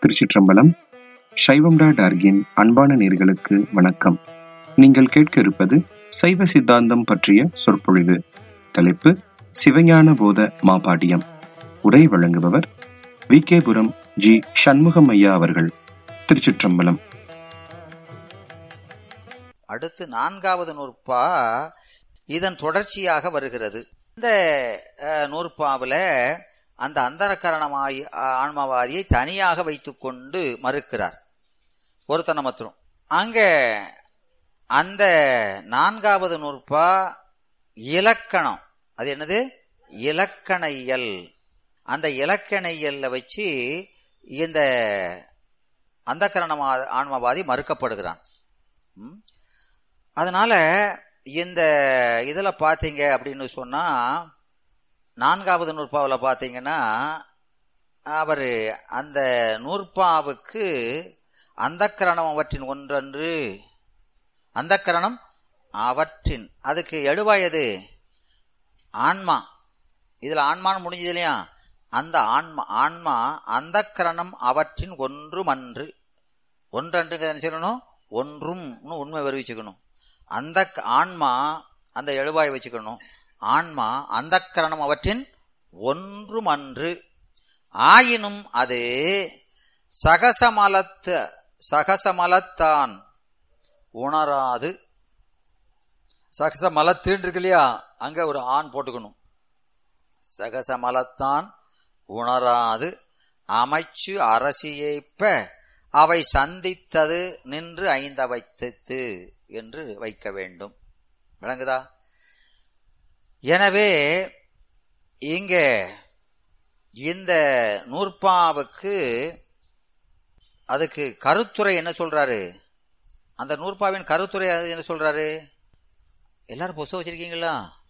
திருச்சிற்றம்பலம் சைவம் டாட் ஆர்கின் அன்பான நேர்களுக்கு வணக்கம் நீங்கள் கேட்க இருப்பது சைவ சித்தாந்தம் பற்றிய சொற்பொழிவு தலைப்பு சிவஞான போத மாபாடியம் உரை வழங்குபவர் வி கேபுரம் ஜி சண்முகம் ஐயா அவர்கள் திருச்சிற்றம்பலம் அடுத்து நான்காவது நூற்பா இதன் தொடர்ச்சியாக வருகிறது இந்த அஹ், நூற்பாவுல அந்த அந்தரக்கரணமாய் ஆன்மவாதியை தனியாக வைத்துக்கொண்டு மறுக்கிறார் ஒருத்தனை மாத்திரம் அங்க அந்த நான்காவது நூற்பா இலக்கணம் அது என்னது இலக்கண இயல் அந்த இலக்கண இயல்ல வச்சு இந்த அந்தக்கரணமா ஆன்மவாதி மறுக்கப்படுகிறான் ம்? அதனால இந்த இதுல பாத்தீங்க அப்படின்னு சொன்னா நான்காவது நூற்பாவில் பாத்தீங்கன்னா அவர் அந்த நூற்பாவுக்கு அந்தக்கரணம் அவற்றின் ஒன்றன்று அந்தக்கரணம் அவற்றின் அதுக்கு எழுவாயது ஆன்மா இதுல ஆன்மான்னு முடிஞ்சது இல்லையா அந்த ஆன்மா ஆன்மா அந்தக்கரணம் அவற்றின் ஒன்றுமன்று ஒன்றன்றுங்க என்ன செய்யணும் ஒன்றும்னு உண்மை வருவிச்சுக்கணும் அந்த ஆன்மா அந்த எழுவாய் வச்சுக்கணும் ஆன்மா அந்தக்கரணம் அவற்றின் ஒன்றுமன்று ஆயினும் அது சகசமலத்த சகசமலத்தான் உணராது சகசமலத்துன்னு இருக்கு இல்லையா அங்க ஒரு ஆண் போட்டுக்கணும் சகசமலத்தான் உணராது அமைச்சு அரசியேப்ப அவை சந்தித்தது நின்று ஐந்தவைத்து என்று வைக்க வேண்டும் விளங்குதா எனவே இங்க இந்த நூற்பாவுக்கு அதுக்கு கருத்துரை என்ன சொல்றாரு அந்த நூற்பாவின் கருத்துரை அது என்ன சொல்றாரு எல்லாரும் புஸ்தகம் வச்சிருக்கீங்களா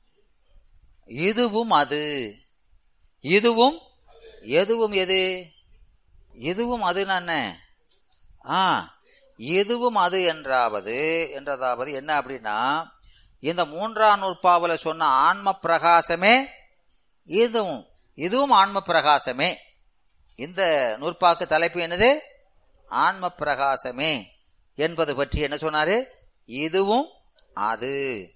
இதுவும் அது இதுவும் எதுவும் எது இதுவும் அதுன்னா என்ன ஆ இதுவும் அது என்றாவது என்றதாவது என்ன அப்படின்னா இந்த மூன்றாம் நூற்பாவுல சொன்ன ஆன்ம பிரகாசமே இதுவும் இதுவும் ஆன்ம பிரகாசமே இந்த நூற்பாக்கு தலைப்பு என்னது ஆன்ம பிரகாசமே என்பது பற்றி என்ன சொன்னாரு இதுவும் அது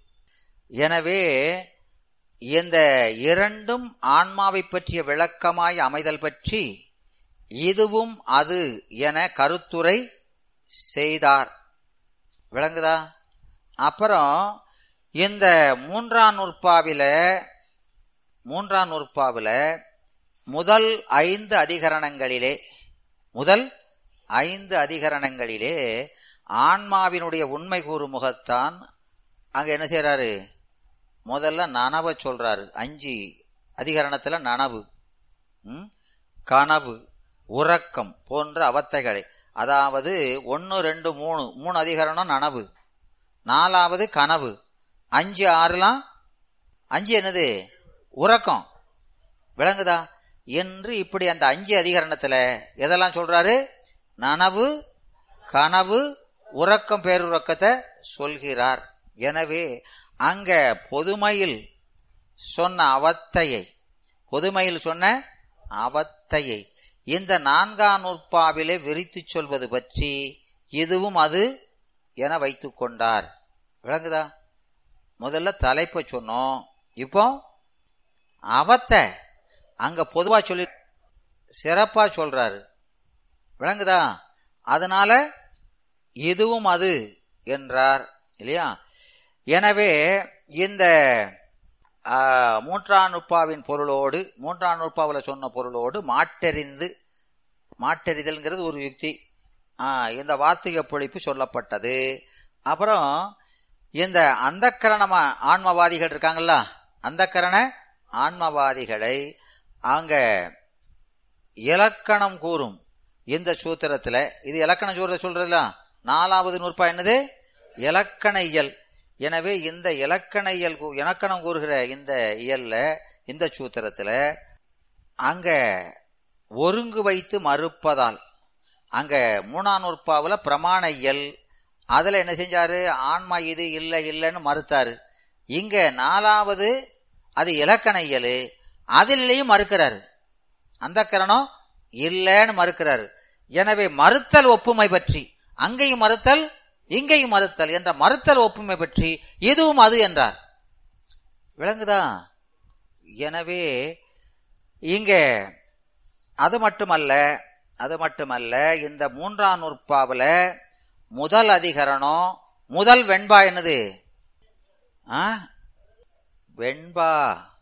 எனவே இந்த இரண்டும் ஆன்மாவை பற்றிய விளக்கமாய் அமைதல் பற்றி இதுவும் அது என கருத்துரை செய்தார் விளங்குதா அப்புறம் இந்த மூன்றாம் நூற்பாவில மூன்றாம் நூற்பாவில முதல் ஐந்து அதிகரணங்களிலே முதல் ஐந்து அதிகரணங்களிலே ஆன்மாவினுடைய உண்மை கூறும் முகத்தான் அங்க என்ன செய்யறாரு முதல்ல நனவை சொல்றாரு அஞ்சு அதிகரணத்துல நனவு ம்? கனவு உறக்கம் போன்ற அவத்தைகளை அதாவது ஒன்னு ரெண்டு மூணு மூணு அதிகரணம் நனவு நாலாவது கனவு அஞ்சு ஆறுலாம் அஞ்சு என்னது உறக்கம் விளங்குதா என்று இப்படி அந்த அஞ்சு அதிகரணத்துல எதெல்லாம் சொல்றாரு நனவு கனவு உறக்கம் பேருறக்கத்தை சொல்கிறார் எனவே அங்க பொதுமையில் சொன்ன அவத்தையை பொதுமையில் சொன்ன அவத்தையை இந்த நான்காம் நூற்பாவிலே விரித்துச் சொல்வது பற்றி இதுவும் அது என வைத்துக் கொண்டார் விளங்குதா முதல்ல தலைப்பை சொன்னோம் இப்போ அவத்தை அங்க பொதுவா சொல்லி சிறப்பா சொல்றாரு விளங்குதா அதனால இதுவும் அது என்றார் இல்லையா எனவே இந்த ஆ, மூன்றாம் நுட்பாவின் பொருளோடு மூன்றாம் நுட்பாவில் சொன்ன பொருளோடு மாட்டெறிந்து மாட்டெறிதல்ங்கிறது ஒரு யுக்தி ஆ, இந்த வார்த்திக பொழிப்பு சொல்லப்பட்டது அப்புறம் இந்த அந்தக்கரண ஆன்மவாதிகள் இருக்காங்கல்ல அந்தக்கரண ஆன்மவாதிகளை அங்க இலக்கணம் கூறும் இந்த சூத்திரத்துல இது இலக்கண சூத்திர சொல்றதுல நாலாவது நூற்பா என்னது இலக்கண இயல் எனவே இந்த இலக்கண இயல் கூ- இலக்கணம் கூறுகிற இந்த இயல்ல இந்த சூத்திரத்துல அங்க ஒருங்கு வைத்து மறுப்பதால் அங்க மூணாம் நூற்பாவுல பிரமாண இயல் அதுல என்ன செஞ்சாரு ஆன்மா இது இல்ல இல்லைன்னு மறுத்தாரு இங்க நாலாவது அது இலக்கண இயல் அதிலேயும் மறுக்கிறாரு அந்த கரணம் இல்லைன்னு மறுக்கிறாரு எனவே மறுத்தல் ஒப்புமை பற்றி அங்கேயும் மறுத்தல் இங்கேயும் மறுத்தல் என்ற மறுத்தல் ஒப்புமை பற்றி இதுவும் அது என்றார் விளங்குதா எனவே இங்க அது மட்டுமல்ல அது மட்டுமல்ல இந்த மூன்றாம் நூற்பாவுல முதல் அதிகரணம் முதல் வெண்பா என்னது ஆ? வெண்பா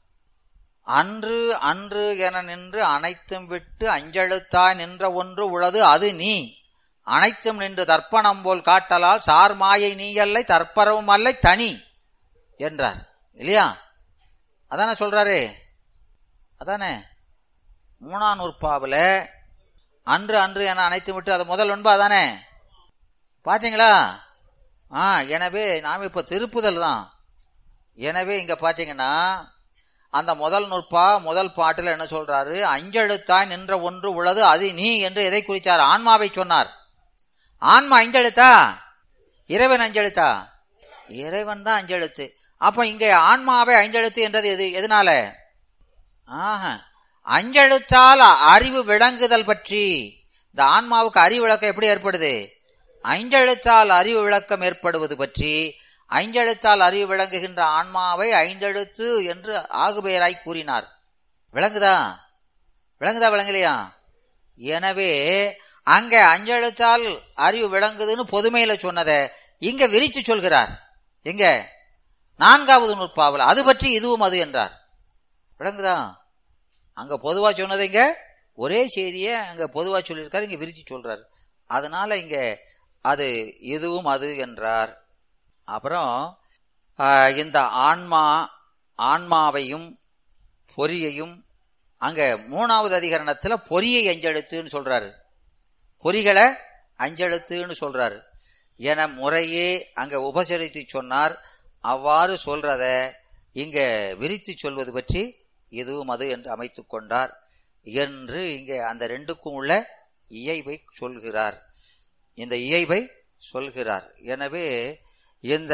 அன்று அன்று என நின்று அனைத்தும் விட்டு அஞ்செழுத்தாய் நின்ற ஒன்று உளது அது நீ அனைத்தும் நின்று தர்ப்பணம் போல் காட்டலால் சார் மாயை நீ அல்லை தற்பரவும் அல்லை தனி என்றார் இல்லையா அதானே சொல்றாரு அதானே மூணாம் நூற்பாவுல அன்று அன்று என அனைத்து விட்டு அது முதல் ஒன்பா அதானே பாத்தீங்களா ஆ எனவே நாம் இப்ப திருப்புதல் தான் எனவே இங்க பாத்தீங்கன்னா அந்த முதல் நூற்பா முதல் பாட்டுல என்ன சொல்றாரு அஞ்செழுத்தாய் நின்ற ஒன்று உள்ளது அது நீ என்று எதை குறித்தார் ஆன்மாவை சொன்னார் ஆன்மா அஞ்செழுத்தா இறைவன் அஞ்செழுத்தா இறைவன் தான் அஞ்செழுத்து அப்ப இங்க ஆன்மாவை அஞ்செழுத்து என்றது எது எதனால ஆஹா அஞ்செழுத்தால் அறிவு விளங்குதல் பற்றி இந்த ஆன்மாவுக்கு அறிவு விளக்கம் எப்படி ஏற்படுது ஐந்தெழுத்தால் அறிவு விளக்கம் ஏற்படுவது பற்றி ஐந்தெழுத்தால் அறிவு விளங்குகின்ற ஆன்மாவை ஐந்தெழுத்து என்று ஆகுபெயராய் கூறினார் விளங்குதா விளங்குதா விளங்கலையா எனவே அங்க அஞ்செழுத்தால் அறிவு விளங்குதுன்னு பொதுமையில சொன்னதை இங்க விரித்து சொல்கிறார் எங்க நான்காவது நூற்பாவில் அது பற்றி இதுவும் அது என்றார் விளங்குதா அங்க பொதுவா சொன்னது இங்க ஒரே செய்தியை அங்க பொதுவா சொல்லியிருக்காரு இங்க விரிச்சு சொல்றாரு அதனால இங்க அது இதுவும் அது என்றார் அப்புறம் ஆஹ், இந்த ஆன்மா ஆன்மாவையும் பொறியையும் அங்க மூணாவது அதிகரணத்துல பொறியை அஞ்செழுத்துன்னு சொல்றாரு பொறிகளை அஞ்செழுத்துன்னு சொல்றாரு என முறையே அங்க உபசரித்து சொன்னார் அவ்வாறு சொல்றத இங்க விரித்து சொல்வது பற்றி இதுவும் அது என்று அமைத்துக் கொண்டார் என்று இங்க அந்த ரெண்டுக்கும் உள்ள இயைபை சொல்கிறார் இந்த இயைபை சொல்கிறார் எனவே இந்த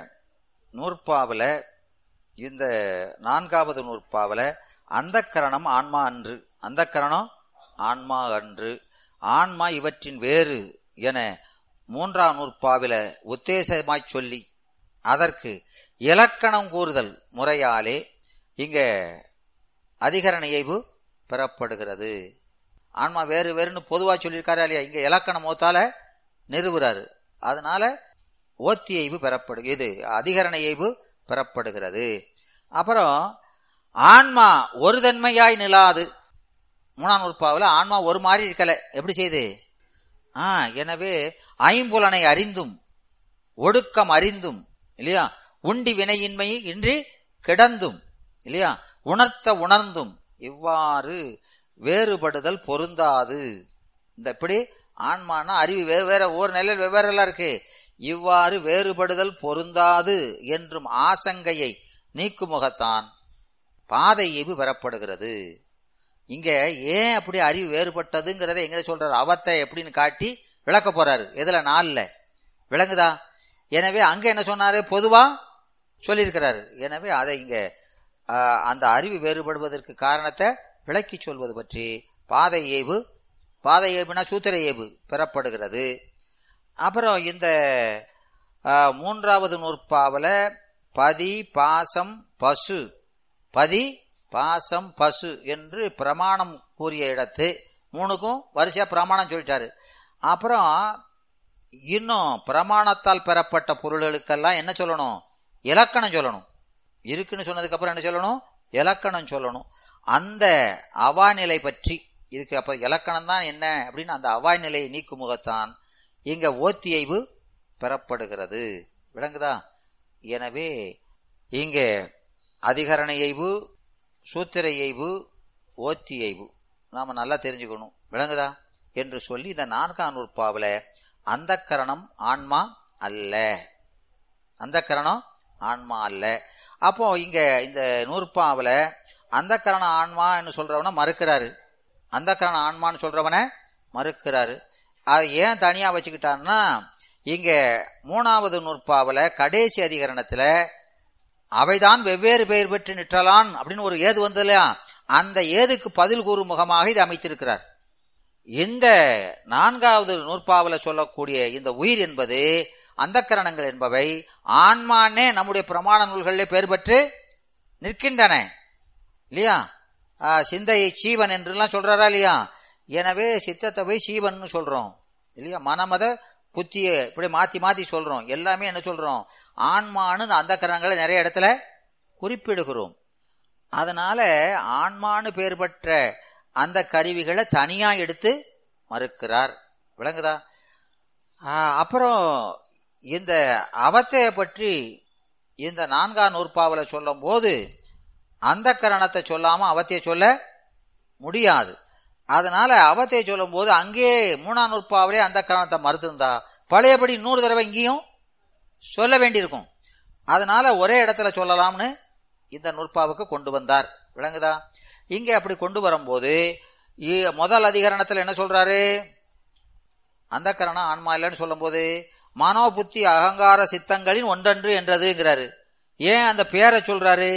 நூற்பாவுல இந்த நான்காவது நூற்பாவுல அந்த கரணம் ஆன்மா அன்று அந்த கரணம் ஆன்மா அன்று ஆன்மா இவற்றின் வேறு என மூன்றாம் நூற்பாவில உத்தேசமாய் சொல்லி அதற்கு இலக்கணம் கூறுதல் முறையாலே இங்க அதிகரண இயைபு பெறப்படுகிறது ஆன்மா வேறு வேறுன்னு பொதுவா சொல்லியிருக்காரு இல்லையா இங்க இலக்கணம் ஓத்தால நிறுவுறாரு அதனால ஓத்தி இயைபு பெறப்படு இது அதிகரண இயைபு பெறப்படுகிறது அப்புறம் ஆன்மா ஒரு தன்மையாய் நிலாது மூணாம் நூற்பாவில் ஆன்மா ஒரு மாதிரி இருக்கல எப்படி செய்யுது ஆ எனவே ஐம்புலனை அறிந்தும் ஒடுக்கம் அறிந்தும் இல்லையா உண்டி வினையின்மை இன்றி கிடந்தும் இல்லையா உணர்த்த உணர்ந்தும் இவ்வாறு வேறுபடுதல் பொருந்தாது இந்த இப்படி ஆன்மானா அறிவு வேறு வேற ஒவ்வொரு நிலையில் வெவ்வேறெல்லாம் இருக்கு இவ்வாறு வேறுபடுதல் பொருந்தாது என்றும் ஆசங்கையை நீக்குமுகத்தான் பாதை இயல்பு பெறப்படுகிறது இங்க ஏன் அப்படி அறிவு வேறுபட்டதுங்கிறத எங்க சொல்றாரு அவத்தை எப்படின்னு காட்டி விளக்க போறாரு எதுல நாள்ல விளங்குதா எனவே அங்க என்ன சொன்னாரு பொதுவா சொல்லியிருக்கிறாரு எனவே அதை இங்க ஆஹ், அந்த அறிவு வேறுபடுவதற்கு காரணத்தை விளக்கி சொல்வது பற்றி பாதை ஏய்வு பாதை ஏய்வுனா சூத்திர ஏய்வு பெறப்படுகிறது அப்புறம் இந்த ஆஹ், மூன்றாவது நூற்பாவல பதி பாசம் பசு பதி பாசம் பசு என்று பிரமாணம் கூறிய இடத்து மூணுக்கும் வரிசையா பிரமாணம் சொல்லிட்டாரு அப்புறம் இன்னும் பிரமாணத்தால் பெறப்பட்ட பொருள்களுக்கெல்லாம் என்ன சொல்லணும் இலக்கணம் சொல்லணும் இருக்குன்னு சொன்னதுக்கு அப்புறம் என்ன சொல்லணும் இலக்கணம் சொல்லணும் அந்த அவாநிலை பற்றி இதுக்கு அப்ப இலக்கணம் தான் என்ன அப்படின்னு அந்த அவாய் நிலையை நீக்கும் முகத்தான் இங்க ஓத்தியைவு பெறப்படுகிறது விளங்குதா எனவே இங்க அதிகரண இயைவு சூத்திர இயைவு ஓத்தி இயைவு நாம நல்லா தெரிஞ்சுக்கணும் விளங்குதா என்று சொல்லி இந்த நான்காம் நூற்பாவில அந்த கரணம் ஆன்மா அல்ல அந்த கரணம் ஆன்மா அல்ல அப்போ இங்க இந்த நூற்பாவில அந்த கரண ஆன்மான்னு சொல்றவன மறுக்கிறாரு அந்த கரண ஆன்மான்னு சொல்றவன மறுக்கிறாரு அதை ஏன் தனியா வச்சுக்கிட்டான்னா இங்க மூணாவது நூற்பாவில கடைசி அதிகரணத்துல அவைதான் வெவ்வேறு பெயர் பெற்று நிற்றலான் அப்படின்னு ஒரு ஏது வந்தது இல்லையா அந்த ஏதுக்கு பதில் கூறும் முகமாக இது அமைத்திருக்கிறார் இந்த நான்காவது நூற்பாவில சொல்லக்கூடிய இந்த உயிர் என்பது அந்த கரணங்கள் என்பவை ஆன்மானே நம்முடைய பிரமாண நூல்களிலே பெயர் பெற்று நிற்கின்றன இல்லையா ஆ, சிந்தையை சீவன் என்றுலாம் சொல்றாரா இல்லையா எனவே சித்தத்தை போய் சீவன் சொல்றோம் இல்லையா மனமத புத்திய இப்படி மாத்தி மாத்தி சொல்றோம் எல்லாமே என்ன சொல்றோம் ஆன்மான்னு அந்த கரணங்களை நிறைய இடத்துல குறிப்பிடுகிறோம் அதனால ஆன்மான்னு பேர் பெற்ற அந்த கருவிகளை தனியா எடுத்து மறுக்கிறார் விளங்குதா ஆ, அப்புறம் இந்த அவத்தைய பற்றி இந்த நான்காம் நூற்பாவில சொல்லும் போது அந்த கரணத்தை சொல்லாம அவத்தைய சொல்ல முடியாது அதனால அவத்தைய சொல்லும் போது அங்கே மூணாம் நூற்பாவிலே அந்த கரணத்தை மறுத்திருந்தா பழையபடி நூறு தடவை இங்கேயும் சொல்ல வேண்டியிருக்கும் அதனால ஒரே இடத்துல சொல்லலாம்னு இந்த நூற்பாவுக்கு கொண்டு வந்தார் விளங்குதா இங்க அப்படி கொண்டு வரும்போது இ- முதல் அதிகரணத்துல என்ன சொல்றாரு அந்த கரணம் ஆன்மா இல்லைன்னு சொல்லும்போது மனோ புத்தி அகங்கார சித்தங்களின் ஒன்றன்று என்றதுங்கிறாரு ஏன் அந்த பேரை சொல்றாரு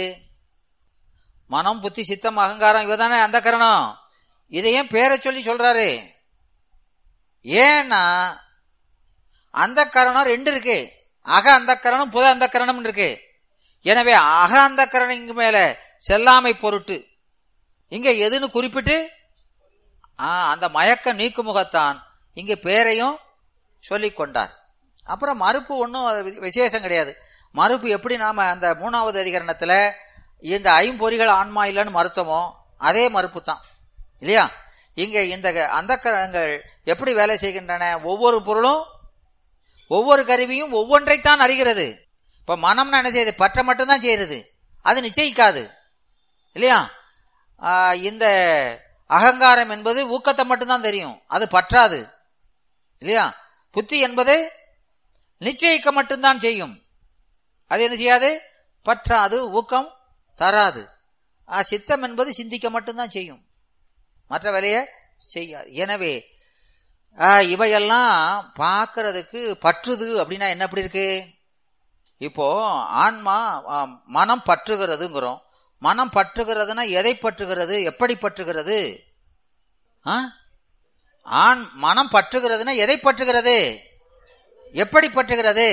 மனம் புத்தி சித்தம் அகங்காரம் இவதானே அந்த கரணம் இதை ஏன் பேரை சொல்லி சொல்றாரு ஏன்னா அந்த கரணம் ரெண்டு இருக்கு அக அந்த கரணம் புத அந்த கரணம் இருக்கு எனவே அக அந்த கரணம் இங்கு மேல செல்லாமை பொருட்டு இங்க எதுன்னு குறிப்பிட்டு ஆ, அந்த மயக்க நீக்குமுகத்தான் இங்க பேரையும் சொல்லிக் கொண்டார் அப்புறம் மறுப்பு ஒன்றும் விசேஷம் கிடையாது மறுப்பு எப்படி நாம அந்த மூணாவது அதிகரணத்துல இந்த ஐம்பொறிகள் ஆன்மா இல்லைன்னு மறுத்தோமோ அதே மறுப்பு தான் இல்லையா இங்க இந்த அந்த கரணங்கள் எப்படி வேலை செய்கின்றன ஒவ்வொரு பொருளும் ஒவ்வொரு கருவியும் ஒவ்வொன்றைத்தான் அறிகிறது இப்ப மனம்னு என்ன செய்யுது பற்ற மட்டும்தான் செய்யுது அது நிச்சயிக்காது இல்லையா ஆ, இந்த அகங்காரம் என்பது ஊக்கத்தை மட்டும்தான் தெரியும் அது பற்றாது இல்லையா புத்தி என்பது நிச்சயிக்க மட்டும்தான் செய்யும் அது என்ன செய்யாது பற்றாது ஊக்கம் தராது ஆ, சித்தம் என்பது சிந்திக்க மட்டும்தான் செய்யும் மற்ற வேலையை செய்யாது எனவே ஆ, இவையெல்லாம் பார்க்கறதுக்கு பற்றுது அப்படின்னா என்ன அப்படி இருக்கு இப்போ ஆன்மா ஆ, மனம் பற்றுகிறதுங்கிறோம் மனம் பற்றுகிறதுனா எதை பற்றுகிறது எப்படி பற்றுகிறது ஆ? ஆண் மனம் பற்றுகிறதுனா எதை பற்றுகிறது எப்படி பற்றுகிறது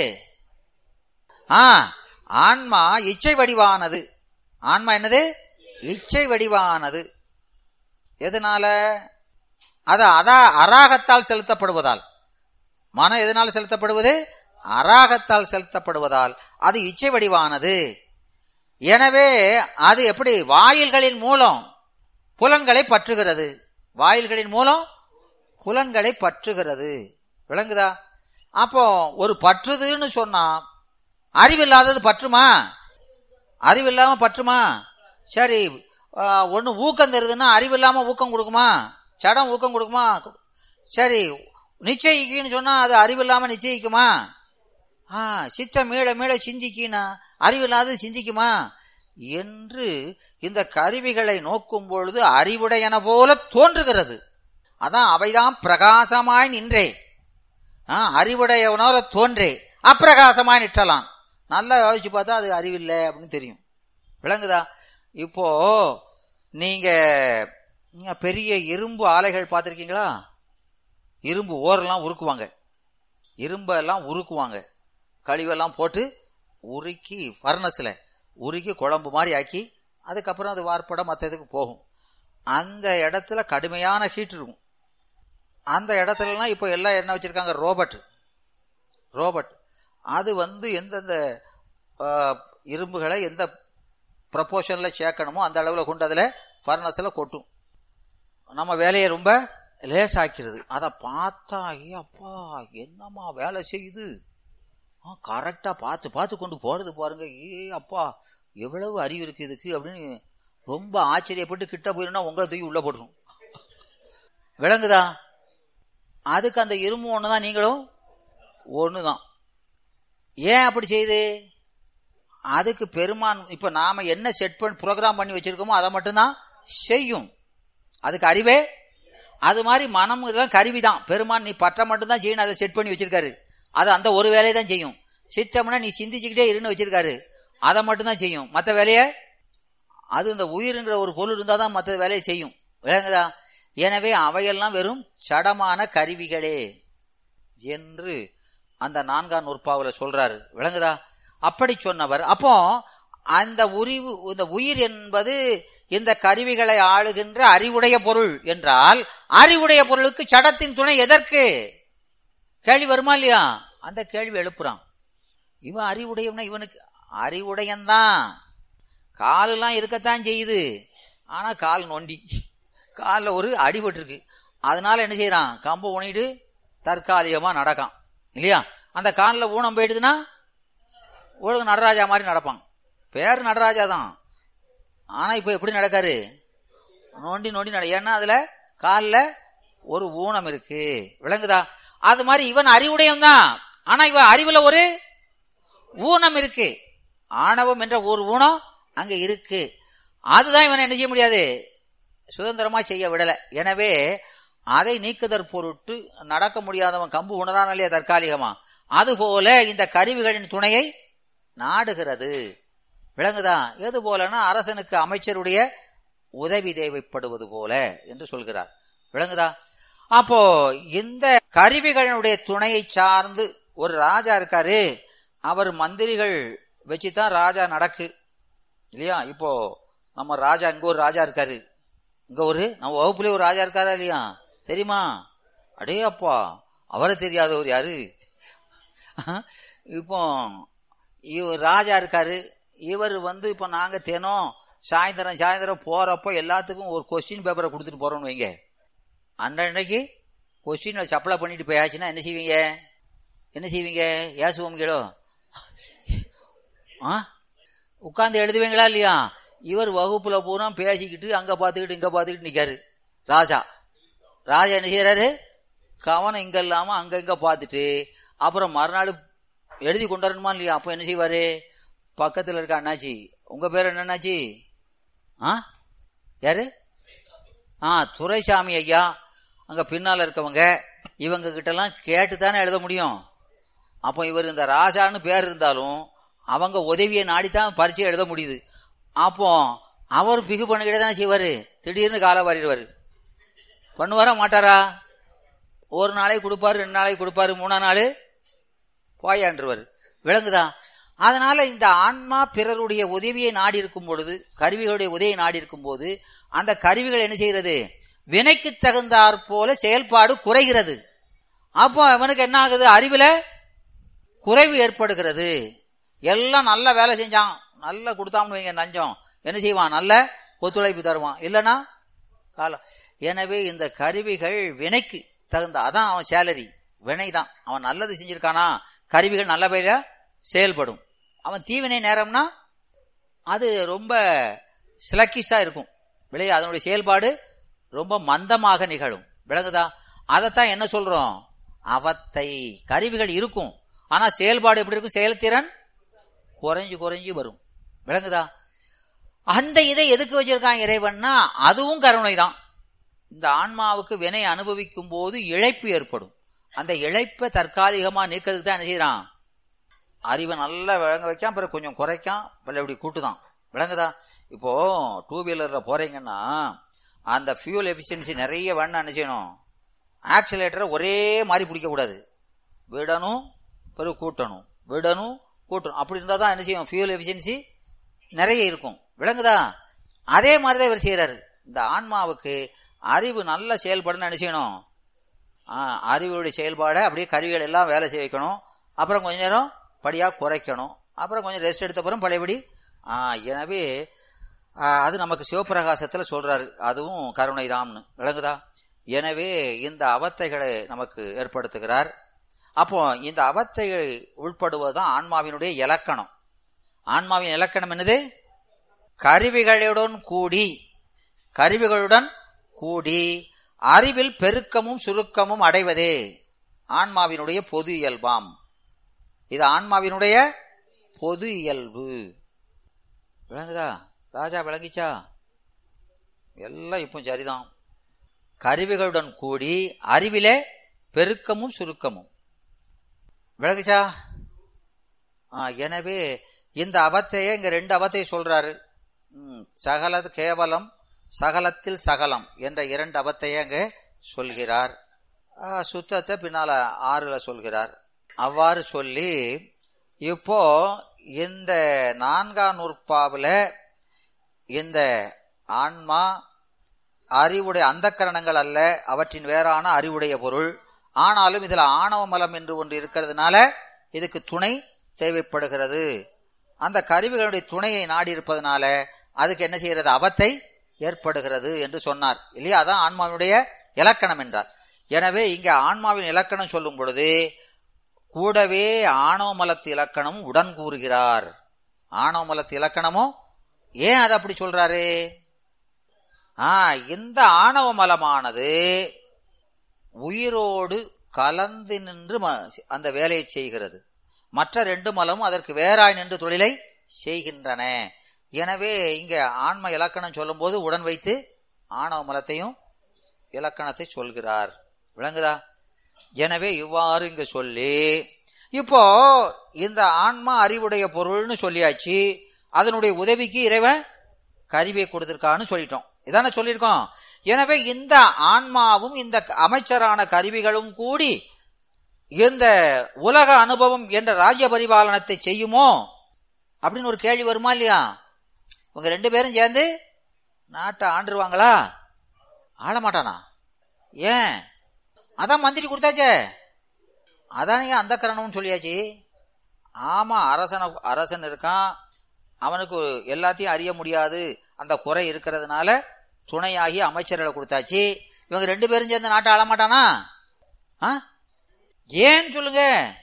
ஆ ஆன்மா இச்சை வடிவானது ஆன்மா என்னது இச்சை வடிவானது எதனால அது அதா அராகத்தால் செலுத்தப்படுவதால் மனம் எதனால் செலுத்தப்படுவது அராகத்தால் செலுத்தப்படுவதால் அது இச்சை வடிவானது எனவே அது எப்படி வாயில்களின் மூலம் புலன்களை பற்றுகிறது வாயில்களின் மூலம் புலன்களை பற்றுகிறது விளங்குதா அப்போ ஒரு பற்றுதுன்னு சொன்னா அறிவில்லாதது பற்றுமா அறிவில்லாம பற்றுமா சரி ஒன்னு ஊக்கம் தருதுன்னா அறிவில்லாம ஊக்கம் கொடுக்குமா சடம் ஊக்கம் கொடுக்குமா சரி நிச்சயிக்குன்னு சொன்னா அது அறிவில்லாம நிச்சயிக்குமா ஆ சித்தம் மீள மீள சிந்திக்கினா அறிவில்லாது சிந்திக்குமா என்று இந்த கருவிகளை நோக்கும் பொழுது அறிவுடையன போல தோன்றுகிறது அதான் அவைதான் பிரகாசமாய் நின்றே ஆ, அறிவுடையவனோர தோன்றே அப்பிரகாசமாய் நிற்றலாம் நல்லா யோசிச்சு பார்த்தா அது அறிவில்லை அப்படின்னு தெரியும் விளங்குதா இப்போ நீங்க நீங்க பெரிய இரும்பு ஆலைகள் பார்த்திருக்கீங்களா இரும்பு ஓரெல்லாம் உருக்குவாங்க இரும்பெல்லாம் உருக்குவாங்க கழிவெல்லாம் போட்டு உருக்கி ஃபர்னஸில் உருக்கி குழம்பு மாதிரி ஆக்கி அதுக்கப்புறம் அது வார்ப்பட மற்ற இதுக்கு போகும் அந்த இடத்துல கடுமையான ஹீட் இருக்கும் அந்த இடத்துலலாம் இப்போ எல்லாம் என்ன வச்சிருக்காங்க ரோபோட் ரோபோட் அது வந்து எந்தெந்த ஆ, இரும்புகளை எந்த ப்ரப்போர்ஷனில் சேர்க்கணுமோ அந்த அளவில் கொண்டு அதில் ஃபர்னஸில் கொட்டும் நம்ம வேலையை ரொம்ப லேசாக்கிறது அதை பார்த்தா ஐயா அப்பா என்னம்மா வேலை செய்யுது ஆ கரெக்டாக பார்த்து பார்த்து கொண்டு போகிறது பாருங்க ஏ அப்பா எவ்வளவு அறிவு இருக்கு இதுக்கு அப்படின்னு ரொம்ப ஆச்சரியப்பட்டு கிட்ட போயிருந்தா உங்களை தூக்கி உள்ள போட்டுரும் விளங்குதா அதுக்கு அந்த இரும்பு ஒன்று தான் நீங்களும் ஒன்று தான் ஏன் அப்படி செய்யுது அதுக்கு பெருமான் இப்ப நாம என்ன செட் பண்ணி ப்ரோக்ராம் பண்ணி வச்சிருக்கோமோ அதை மட்டும்தான் செய்யும் அதுக்கு அறிவே அது மாதிரி மனம் இதெல்லாம் கருவி தான் பெருமான் நீ பற்ற மட்டும்தான் செய்யணும் அதை செட் பண்ணி வச்சிருக்காரு அது அந்த ஒரு வேலையை தான் செய்யும் சித்தம்னா நீ சிந்திச்சுக்கிட்டே இருன்னு வச்சிருக்காரு அதை மட்டும்தான் செய்யும் மற்ற வேலையை அது இந்த உயிருங்கிற ஒரு பொருள் இருந்தால் தான் மற்ற வேலையை செய்யும் விளங்குதா எனவே அவையெல்லாம் வெறும் சடமான கருவிகளே என்று அந்த நான்காம் நூற்பாவுல சொல்றாரு விளங்குதா அப்படி சொன்னவர் அப்போ அந்த உரிவு இந்த உயிர் என்பது இந்த கருவிகளை ஆளுகின்ற அறிவுடைய பொருள் என்றால் அறிவுடைய பொருளுக்கு சடத்தின் துணை எதற்கு கேள்வி வருமா இல்லையா அந்த கேள்வி எழுப்புறான் இவன் அறிவுடையவனா இவனுக்கு அறிவுடையன்தான் காலெல்லாம் இருக்கத்தான் செய்யுது ஆனா கால் நொண்டி காலில் ஒரு அடிபட்டிருக்கு அதனால என்ன செய்யறான் கம்பு உணிட்டு தற்காலிகமா நடக்கான் இல்லையா அந்த காலில் ஊனம் போயிடுதுன்னா ஒழுங்கு நடராஜா மாதிரி நடப்பான் பேர் நடராஜா தான் ஆனா இப்ப எப்படி நடக்காரு நோண்டி நோண்டி நட ஏன்னா அதுல காலில் ஒரு ஊனம் இருக்கு விளங்குதா அது மாதிரி இவன் அறிவுடையவன் தான் ஆனா இவன் அறிவுல ஒரு ஊனம் இருக்கு ஆணவம் என்ற ஒரு ஊனம் அங்க இருக்கு அதுதான் இவனை என்ன செய்ய முடியாது சுதந்திரமா செய்ய விடல எனவே அதை நீக்குதற் பொருட்டு நடக்க முடியாதவன் கம்பு உணரான் இல்லையா தற்காலிகமா அதுபோல இந்த கருவிகளின் துணையை நாடுகிறது விளங்குதா எது போலன்னா அரசனுக்கு அமைச்சருடைய உதவி தேவைப்படுவது போல என்று சொல்கிறார் விளங்குதா அப்போ இந்த கருவிகளுடைய துணையை சார்ந்து ஒரு ராஜா இருக்காரு அவர் மந்திரிகள் வச்சுதான் ராஜா நடக்கு இல்லையா இப்போ நம்ம ராஜா இங்க ஒரு ராஜா இருக்காரு இங்க ஒரு நம்ம வகுப்புல ஒரு ராஜா இருக்காரா இல்லையா தெரியுமா அடே அப்பா அவரை தெரியாதவர் யாரு இப்போ இவர் ராஜா இருக்காரு இவர் வந்து இப்போ நாங்க தினம் சாயந்தரம் சாயந்தரம் போறப்போ எல்லாத்துக்கும் ஒரு கொஸ்டின் பேப்பரை கொடுத்துட்டு போறோம்னு வைங்க அன்றைக்கு கொஸ்டின் சப்ளை பண்ணிட்டு போயாச்சுன்னா என்ன செய்வீங்க என்ன செய்வீங்க ஏசுவோம் கேளோ ஆ உட்கார்ந்து எழுதுவீங்களா இல்லையா இவர் வகுப்புல பூரா பேசிக்கிட்டு அங்க பாத்துக்கிட்டு இங்க பாத்துக்கிட்டு நிக்காரு ராஜா ராஜா என்ன செய்யறாரு கவனம் இங்க இல்லாம அங்க இங்க பாத்துட்டு அப்புறம் மறுநாள் எழுதி கொண்டாடணுமா இல்லையா அப்ப என்ன செய்வாரு பக்கத்துல இருக்க அண்ணாச்சி உங்க பேர் என்ன அண்ணாச்சி ஆ யாரு ஆ துரைசாமி ஐயா அங்க பின்னால இருக்கவங்க இவங்க கிட்ட எல்லாம் கேட்டு தானே எழுத முடியும் அப்போ இவர் இந்த ராஜான்னு பேர் இருந்தாலும் அவங்க உதவியை நாடித்தான் பரிச்சை எழுத முடியுது அப்போ அவர் பிகு பண்ணிக்கிட்டே தானே செய்வாரு திடீர்னு காலை வாரிடுவாரு பண்ணுவாரா மாட்டாரா ஒரு நாளைக்கு கொடுப்பாரு ரெண்டு நாளைக்கு கொடுப்பாரு மூணா நாள் போயாண்டுருவார் விளங்குதா அதனால இந்த ஆன்மா பிறருடைய உதவியை நாடி இருக்கும் பொழுது கருவிகளுடைய உதவியை நாடி இருக்கும் போது அந்த கருவிகள் என்ன செய்கிறது வினைக்கு தகுந்தாற் போல செயல்பாடு குறைகிறது அப்போ அவனுக்கு என்ன ஆகுது அறிவுல குறைவு ஏற்படுகிறது எல்லாம் நல்ல வேலை செஞ்சான் நல்ல கொடுத்தாம்னு வைங்க நஞ்சம் என்ன செய்வான் நல்ல ஒத்துழைப்பு தருவான் இல்லனா காலம் எனவே இந்த கருவிகள் வினைக்கு தகுந்த அதான் அவன் சேலரி வினை தான் அவன் நல்லது செஞ்சிருக்கானா கருவிகள் நல்ல பயில செயல்படும் அவன் தீவினை நேரம்னா அது ரொம்ப சிலக்கிஷா இருக்கும் விளையா அதனுடைய செயல்பாடு ரொம்ப மந்தமாக நிகழும் விளங்குதா அதைத்தான் என்ன சொல்றோம் அவத்தை கருவிகள் இருக்கும் ஆனா செயல்பாடு எப்படி இருக்கும் செயல்திறன் குறைஞ்சு குறைஞ்சு வரும் விளங்குதா அந்த இதை எதுக்கு வச்சிருக்கான் இறைவன்னா அதுவும் கருணை தான் இந்த ஆன்மாவுக்கு வினை அனுபவிக்கும் போது இழைப்பு ஏற்படும் அந்த இழைப்பை தற்காலிகமா நீக்கிறதுக்கு தான் என்ன செய்யறான் அறிவை நல்லா விளங்க வைக்கான் பிறகு கொஞ்சம் குறைக்கான் இப்படி கூட்டுதான் விளங்குதா இப்போ டூ வீலர்ல போறீங்கன்னா அந்த ஃபியூல் எஃபிஷியன்சி நிறைய வேணா என்ன செய்யணும் ஆக்சிலேட்டரை ஒரே மாதிரி பிடிக்க கூடாது விடணும் பிறகு கூட்டணும் விடணும் கூட்டணும் அப்படி இருந்தா தான் என்ன செய்யும் ஃபியூல் எஃபிஷியன்சி நிறைய இருக்கும் விளங்குதா அதே மாதிரி தான் இவர் செய்யறாரு இந்த ஆன்மாவுக்கு அறிவு நல்ல செயல்படணும் என்ன செய்யணும் அறிவுடைய செயல்பாடை அப்படியே கருவிகள் எல்லாம் வேலை செய்ய வைக்கணும் அப்புறம் கொஞ்ச நேரம் படியா குறைக்கணும் அப்புறம் கொஞ்சம் ரெஸ்ட் எடுத்த அப்புறம் பழையபடி எனவே அது நமக்கு சிவபிரகாசத்துல சொல்றாரு அதுவும் கருணை தாம்னு விளங்குதா எனவே இந்த அவத்தைகளை நமக்கு ஏற்படுத்துகிறார் அப்போ இந்த அவத்தைகள் உள்படுவதுதான் ஆன்மாவினுடைய இலக்கணம் ஆன்மாவின் இலக்கணம் என்னது கருவிகளுடன் கூடி கருவிகளுடன் கூடி அறிவில் பெருக்கமும் சுருக்கமும் அடைவதே ஆன்மாவினுடைய பொது இயல்பாம் இது ஆன்மாவினுடைய பொது இயல்பு விளங்குதா ராஜா விளங்கிச்சா எல்லாம் இப்போ சரிதான் கருவிகளுடன் கூடி அறிவிலே பெருக்கமும் சுருக்கமும் விளங்குச்சா எனவே இந்த அவத்தையே இங்க ரெண்டு அவத்தையை சொல்றாரு சகல கேவலம் சகலத்தில் சகலம் என்ற இரண்டு அவத்தையே அங்கே சொல்கிறார் ஆ, சுத்தத்தை பின்னால ஆறுல சொல்கிறார் அவ்வாறு சொல்லி இப்போ இந்த நான்காம் நூற்பாவுல இந்த ஆன்மா அறிவுடைய அந்தக்கரணங்கள் அல்ல அவற்றின் வேறான அறிவுடைய பொருள் ஆனாலும் இதுல ஆணவ மலம் என்று ஒன்று இருக்கிறதுனால இதுக்கு துணை தேவைப்படுகிறது அந்த கருவிகளுடைய துணையை நாடி இருப்பதனால அதுக்கு என்ன செய்யறது அவத்தை ஏற்படுகிறது என்று சொன்னார் இல்லையா அதான் ஆன்மாவினுடைய இலக்கணம் என்றார் எனவே இங்க ஆன்மாவின் இலக்கணம் சொல்லும் பொழுது கூடவே ஆணவ மலத்து இலக்கணமும் உடன் கூறுகிறார் ஆணவ மலத்து இலக்கணமும் ஏன் அதை அப்படி சொல்றாரு ஆ இந்த ஆணவ மலமானது உயிரோடு கலந்து நின்று ம- அந்த வேலையை செய்கிறது மற்ற ரெண்டு மலமும் அதற்கு வேறாய் நின்று தொழிலை செய்கின்றன எனவே இங்க ஆன்ம இலக்கணம் சொல்லும்போது உடன் வைத்து ஆணவ மலத்தையும் இலக்கணத்தை சொல்கிறார் விளங்குதா எனவே இவ்வாறு இங்க சொல்லி இப்போ இந்த ஆன்மா அறிவுடைய பொருள்னு சொல்லியாச்சு அதனுடைய உதவிக்கு இறைவன் கருவியை கொடுத்திருக்கான்னு சொல்லிட்டோம் இதானே சொல்லியிருக்கோம் எனவே இந்த ஆன்மாவும் இந்த அமைச்சரான கருவிகளும் கூடி இந்த உலக அனுபவம் என்ற ராஜ்ய பரிபாலனத்தை செய்யுமோ அப்படின்னு ஒரு கேள்வி வருமா இல்லையா இவங்க ரெண்டு பேரும் சேர்ந்து நாட்டை ஆண்டுருவாங்களா ஆள மாட்டானா ஏன் அதான் மந்திரி கொடுத்தாச்சே அதானே அந்த கரணம்னு சொல்லியாச்சு ஆமா அரசன அரசன் இருக்கான் அவனுக்கு எல்லாத்தையும் அறிய முடியாது அந்த குறை இருக்கிறதுனால துணையாகி அமைச்சர்களை கொடுத்தாச்சு இவங்க ரெண்டு பேரும் சேர்ந்து நாட்டை ஆள மாட்டானா ஆ? ஏன்னு சொல்லுங்க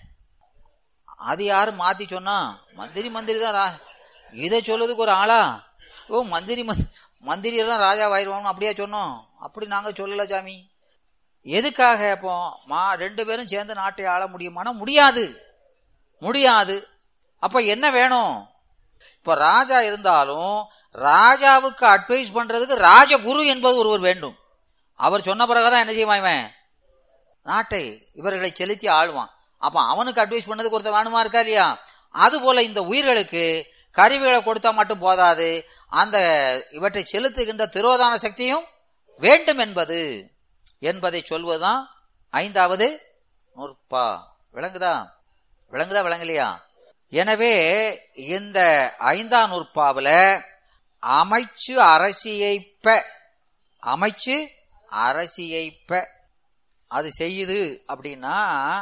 அது யாரு மாத்தி சொன்னா மந்திரி மந்திரி தான் ரா- இதை சொல்லுறதுக்கு ஒரு ஆளா ஓ மந்திரி மந்த்- மந்திரி எல்லாம் ராஜா ஆயிடுவாங்க அப்படியா சொன்னோம் அப்படி நாங்க சொல்லல சாமி எதுக்காக இப்போ மா ரெண்டு பேரும் சேர்ந்து நாட்டை ஆள முடியுமானா முடியாது முடியாது அப்ப என்ன வேணும் இப்ப ராஜா இருந்தாலும் ராஜாவுக்கு அட்வைஸ் பண்றதுக்கு ராஜகுரு என்பது ஒருவர் வேண்டும் அவர் சொன்ன பிறகுதான் என்ன செய்வான் இவன் நாட்டை இவர்களை செலுத்தி ஆளுவான் அப்ப அவனுக்கு அட்வைஸ் பண்ணதுக்கு ஒருத்தர் வேணுமா இருக்கா இல்லையா அது போல இந்த உயிர்களுக்கு கருவிகளை கொடுத்தா மட்டும் போதாது அந்த இவற்றை செலுத்துகின்ற திரோதான சக்தியும் வேண்டும் என்பது என்பதை சொல்வதுதான் ஐந்தாவது நூற்பா விளங்குதா விளங்குதா விளங்கலையா எனவே இந்த ஐந்தாம் நூற்பாவுல அமைச்சு அரசியைப்ப அமைச்சு அரசியைப்ப அது செய்யுது அப்படின்னா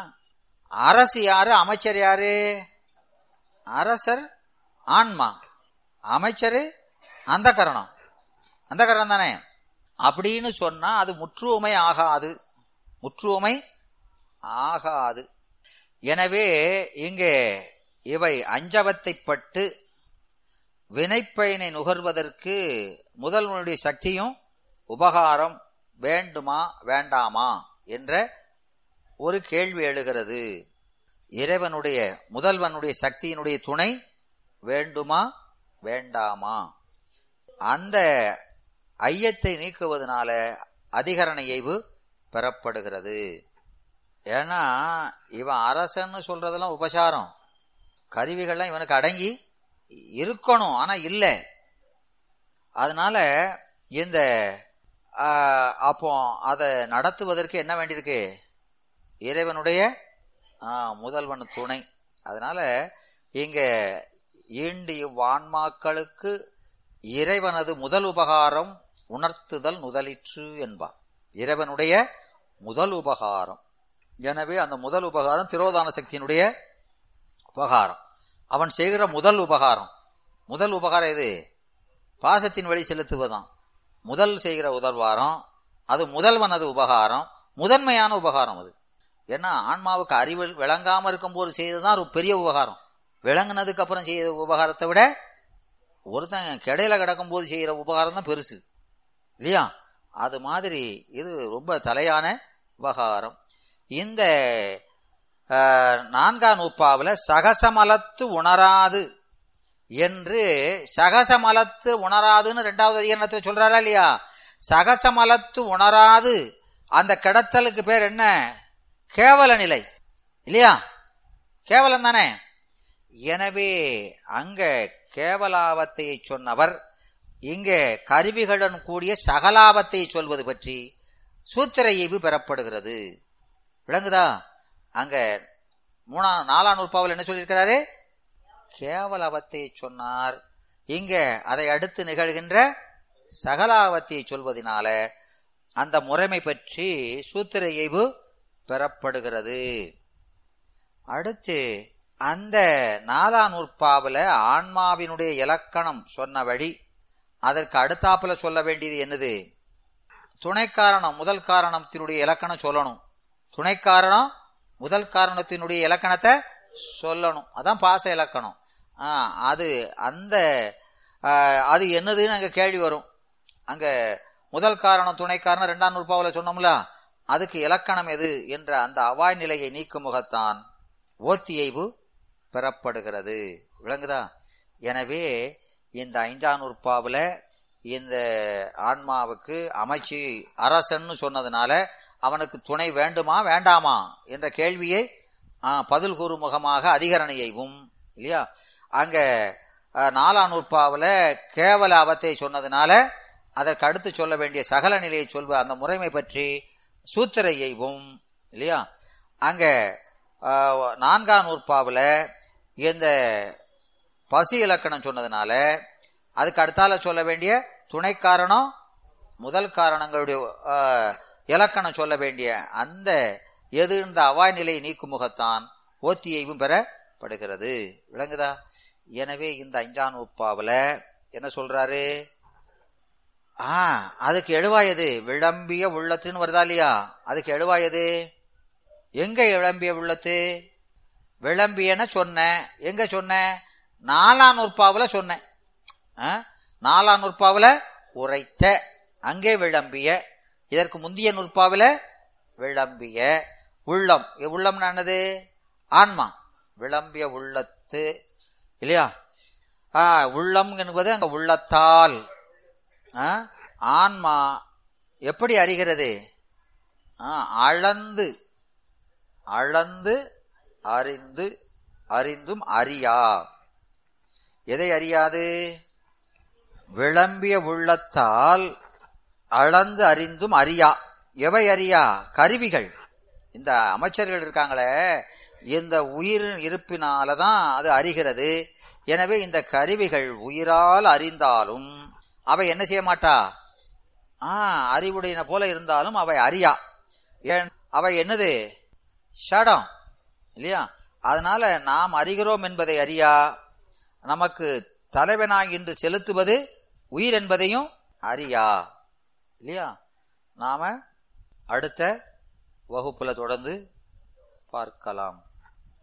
அரசு யாரு அமைச்சர் யாரு அரசர் ஆன்மா அமைச்சர் அந்த கரணம் அந்த கரணம் தானே அப்படின்னு சொன்னா அது முற்றுமை ஆகாது முற்றுமை ஆகாது எனவே இங்கே இவை அஞ்சவத்தைப்பட்டு வினைப்பயனை நுகர்வதற்கு முதல்வனுடைய சக்தியும் உபகாரம் வேண்டுமா வேண்டாமா என்ற ஒரு கேள்வி எழுகிறது இறைவனுடைய முதல்வனுடைய சக்தியினுடைய துணை வேண்டுமா வேண்டாமா அந்த ஐயத்தை நீக்குவதனால அதிகரண இயைவு பெறப்படுகிறது ஏன்னா இவன் அரசன்னு சொல்றதெல்லாம் உபசாரம் கருவிகள்லாம் இவனுக்கு அடங்கி இருக்கணும் ஆனா இல்ல அதனால இந்த ஆ, அப்போ அதை நடத்துவதற்கு என்ன வேண்டியிருக்கு இறைவனுடைய ஆ, முதல்வன் துணை அதனால இங்க ஈண்டு இவ்வான்மாக்களுக்கு இறைவனது முதல் உபகாரம் உணர்த்துதல் முதலிற்று என்பார் இறைவனுடைய முதல் உபகாரம் எனவே அந்த முதல் உபகாரம் திரோதான சக்தியினுடைய உபகாரம் அவன் செய்கிற முதல் உபகாரம் முதல் உபகாரம் எது பாசத்தின் வழி செலுத்துவதாம் முதல் செய்கிற உதல்வாரம் அது முதல்வனது உபகாரம் முதன்மையான உபகாரம் அது ஏன்னா ஆன்மாவுக்கு அறிவு விளங்காம இருக்கும்போது செய்ததுதான் ஒரு பெரிய உபகாரம் விளங்குனதுக்கு அப்புறம் செய்த உபகாரத்தை விட ஒருத்தன் கிடையில கிடக்கும் போது செய்யற உபகாரம் தான் பெருசு இல்லையா அது மாதிரி இது ரொம்ப தலையான உபகாரம் இந்த ஆஹ், நான்காம் நூப்பாவில் சகசமலத்து உணராது என்று சகசமலத்து உணராதுன்னு ரெண்டாவது அதிகரணத்தை சொல்றாரா இல்லையா சகசமலத்து உணராது அந்த கிடத்தலுக்கு பேர் என்ன கேவல நிலை இல்லையா கேவலம் தானே எனவே அங்க கேவலாவத்தையை சொன்னவர் இங்கே கருவிகளுடன் கூடிய சகலாபத்தை சொல்வது பற்றி சூத்திர ஈவு பெறப்படுகிறது விளங்குதா அங்க மூணா நாலாம் நூற்பாவில் என்ன சொல்லியிருக்கிறாரு கேவலவத்தை சொன்னார் இங்க அதை அடுத்து நிகழ்கின்ற சகலாவத்தை சொல்வதனால அந்த முறைமை பற்றி சூத்திர இயல்பு பெறப்படுகிறது அடுத்து அந்த நாலாம் நூற்பாவில் ஆன்மாவினுடைய இலக்கணம் சொன்ன வழி அதற்கு அடுத்தாப்புல சொல்ல வேண்டியது என்னது துணை காரணம் முதல் காரணத்தினுடைய இலக்கணம் சொல்லணும் துணை காரணம் முதல் காரணத்தினுடைய இலக்கணத்தை சொல்லணும் அதான் பாச இலக்கணம் ஆ, அது அந்த ஆ, அது என்னதுன்னு அங்க கேள்வி வரும் அங்க முதல் காரணம் துணை காரணம் ரெண்டாம் நூற்பாவில் சொன்னோம்ல அதுக்கு இலக்கணம் எது என்ற அந்த அவாய் நிலையை நீக்கும் முகத்தான் ஓத்தியைவு பெறப்படுகிறது விளங்குதா எனவே இந்த ஐந்தாம் நூற்பாவில் இந்த ஆன்மாவுக்கு அமைச்சு அரசன்னு சொன்னதுனால அவனுக்கு துணை வேண்டுமா வேண்டாமா என்ற கேள்வியை ஆ, பதில் கூறும் முகமாக அதிகரணையைவும் இல்லையா அங்க ஆ, நாலாம் நூற்பாவில் கேவல அவத்தை சொன்னதுனால அதற்கு அடுத்து சொல்ல வேண்டிய சகல நிலையை சொல்வ அந்த முறைமை பற்றி சூத்திரையைவும் இல்லையா அங்க ஆ, நான்காம் நூற்பாவில் இந்த பசி இலக்கணம் சொன்னதுனால அதுக்கு அடுத்தால சொல்ல வேண்டிய துணை காரணம் முதல் காரணங்களுடைய ஆ, இலக்கணம் சொல்ல வேண்டிய அந்த எது இந்த அவாய் நிலையை நீக்கும் முகத்தான் ஓத்தியைவும் பெறப்படுகிறது விளங்குதா எனவே இந்த அஞ்சாம் நூற்பாவில் என்ன சொல்றாரு ஆ அதுக்கு எழுவாயது விளம்பிய உள்ளத்துன்னு வருதா இல்லையா அதுக்கு எழுவாயது எங்க விளம்பிய உள்ளத்து விளம்பியன சொன்னேன் எங்க சொன்னேன் நாலாம் நூற்பாவுல சொன்னேன் ஆ? நாலாம் நூற்பாவுல உரைத்த அங்கே விளம்பிய இதற்கு முந்தைய நூற்பாவுல விளம்பிய உள்ளம் இ- உள்ளம் என்னது ஆன்மா விளம்பிய உள்ளத்து இல்லையா ஆ, உள்ளம் என்பது அங்க உள்ளத்தால் ஆ, ஆன்மா எப்படி அறிகிறது ஆ, அளந்து அளந்து அறிந்து அறிந்தும் அறியா எதை அறியாது விளம்பிய உள்ளத்தால் அளந்து அறிந்தும் அறியா எவை அறியா கருவிகள் இந்த அமைச்சர்கள் இருக்காங்களே இந்த உயிர் இருப்பினாலதான் அது அறிகிறது எனவே இந்த கருவிகள் உயிரால் அறிந்தாலும் அவை என்ன செய்ய மாட்டா ஆ அறிவுடையன போல இருந்தாலும் அவை அறியா ஏன் அவை என்னது ஷடம் இல்லையா அதனால நாம் அறிகிறோம் என்பதை அறியா நமக்கு தலைவனாய் இன்று செலுத்துவது உயிர் என்பதையும் அறியா இல்லையா நாம அடுத்த வகுப்புல தொடர்ந்து பார்க்கலாம்